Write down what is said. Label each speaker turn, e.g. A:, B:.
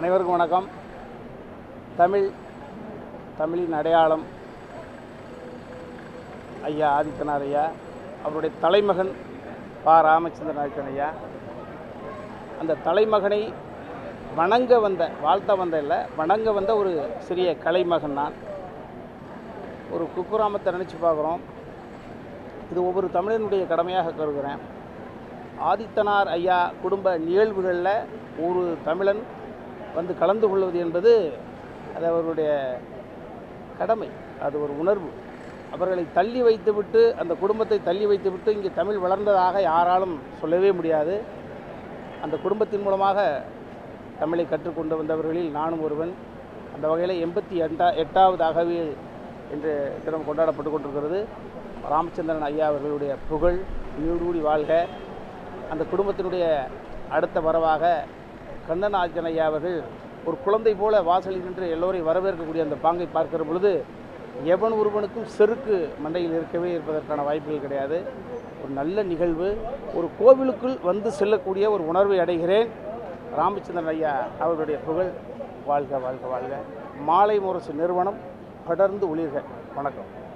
A: அனைவருக்கும் வணக்கம் தமிழ் தமிழின் அடையாளம் ஐயா ஆதித்தனார் ஐயா அவருடைய தலைமகன் பா ராமச்சந்திரன் ஆதித்தன் ஐயா அந்த தலைமகனை வணங்க வந்த வாழ்த்த வந்த இல்லை வணங்க வந்த ஒரு சிறிய கலைமகன் நான் ஒரு குக்குராமத்தை நினச்சி பார்க்குறோம் இது ஒவ்வொரு தமிழனுடைய கடமையாக கருதுகிறேன் ஆதித்தனார் ஐயா குடும்ப நிகழ்வுகளில் ஒரு தமிழன் வந்து கலந்து கொள்வது என்பது அது அவர்களுடைய கடமை அது ஒரு உணர்வு அவர்களை தள்ளி வைத்துவிட்டு அந்த குடும்பத்தை தள்ளி வைத்துவிட்டு இங்கே தமிழ் வளர்ந்ததாக யாராலும் சொல்லவே முடியாது அந்த குடும்பத்தின் மூலமாக தமிழை கற்றுக்கொண்டு வந்தவர்களில் நானும் ஒருவன் அந்த வகையில் எண்பத்தி எட்டா எட்டாவது அகவி என்று தினம் கொண்டாடப்பட்டு கொண்டிருக்கிறது ராமச்சந்திரன் ஐயா அவர்களுடைய புகழ் நீடூடி வாழ்க அந்த குடும்பத்தினுடைய அடுத்த வரவாக கண்ணன் ஆஜன் ஐயா அவர்கள் ஒரு குழந்தை போல வாசலில் நின்று எல்லோரையும் வரவேற்கக்கூடிய அந்த பாங்கை பார்க்கிற பொழுது எவன் ஒருவனுக்கும் செருக்கு மண்டையில் இருக்கவே இருப்பதற்கான வாய்ப்புகள் கிடையாது ஒரு நல்ல நிகழ்வு ஒரு கோவிலுக்குள் வந்து செல்லக்கூடிய ஒரு உணர்வை அடைகிறேன் ராமச்சந்திரன் ஐயா அவர்களுடைய புகழ் வாழ்க வாழ்க வாழ்க மாலை முரசு நிறுவனம் படர்ந்து ஒளிர்க வணக்கம்